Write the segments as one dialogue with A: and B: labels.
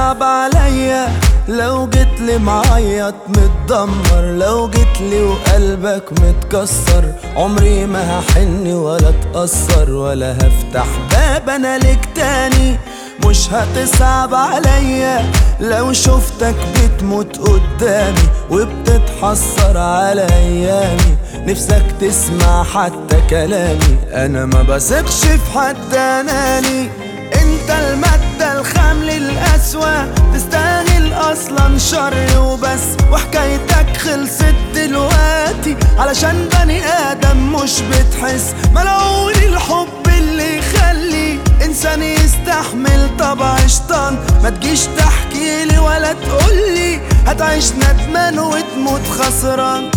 A: تصعب عليا لو جيتلي معيط متدمر لو جيتلي وقلبك متكسر عمري ما هحن ولا اتأثر ولا هفتح باب انا ليك تاني مش هتصعب عليا لو شفتك بتموت قدامي وبتتحسر على ايامي نفسك تسمع حتى كلامي انا ما بثقش في حد اناني انت المادة الخام للأسوأ تستاهل اصلا شر وبس وحكايتك خلصت دلوقتي علشان بني ادم مش بتحس ملعون الحب اللي يخلي انسان يستحمل طبع شيطان ما تجيش تحكي لي ولا تقولي هتعيش ندمان وتموت خسران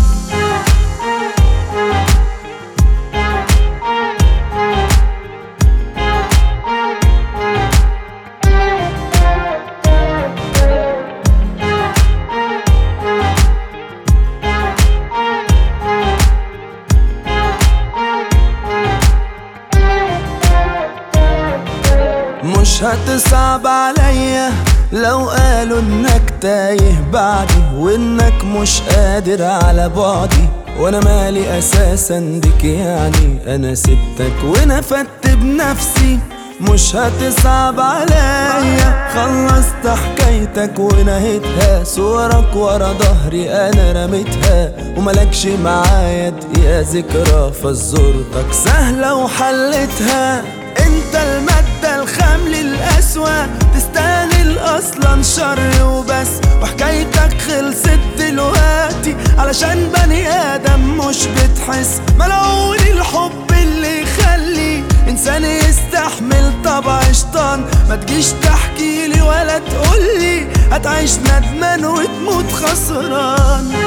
A: مش هتصعب عليا لو قالوا انك تايه بعدي وانك مش قادر على بعدي وانا مالي اساسا بك يعني انا سبتك ونفدت بنفسي مش هتصعب عليا خلصت حكايتك ونهيتها صورك ورا ظهري انا رميتها وملكش معايا دقيقة ذكرى فزورتك سهلة وحلتها انت المادة الخام للأسوأ تستاهل اصلا شر وبس وحكايتك خلصت دلوقتي علشان بني ادم مش بتحس ملعون الحب اللي يخلي انسان يستحمل طبع شيطان ما تجيش تحكي لي ولا تقولي هتعيش ندمان وتموت خسران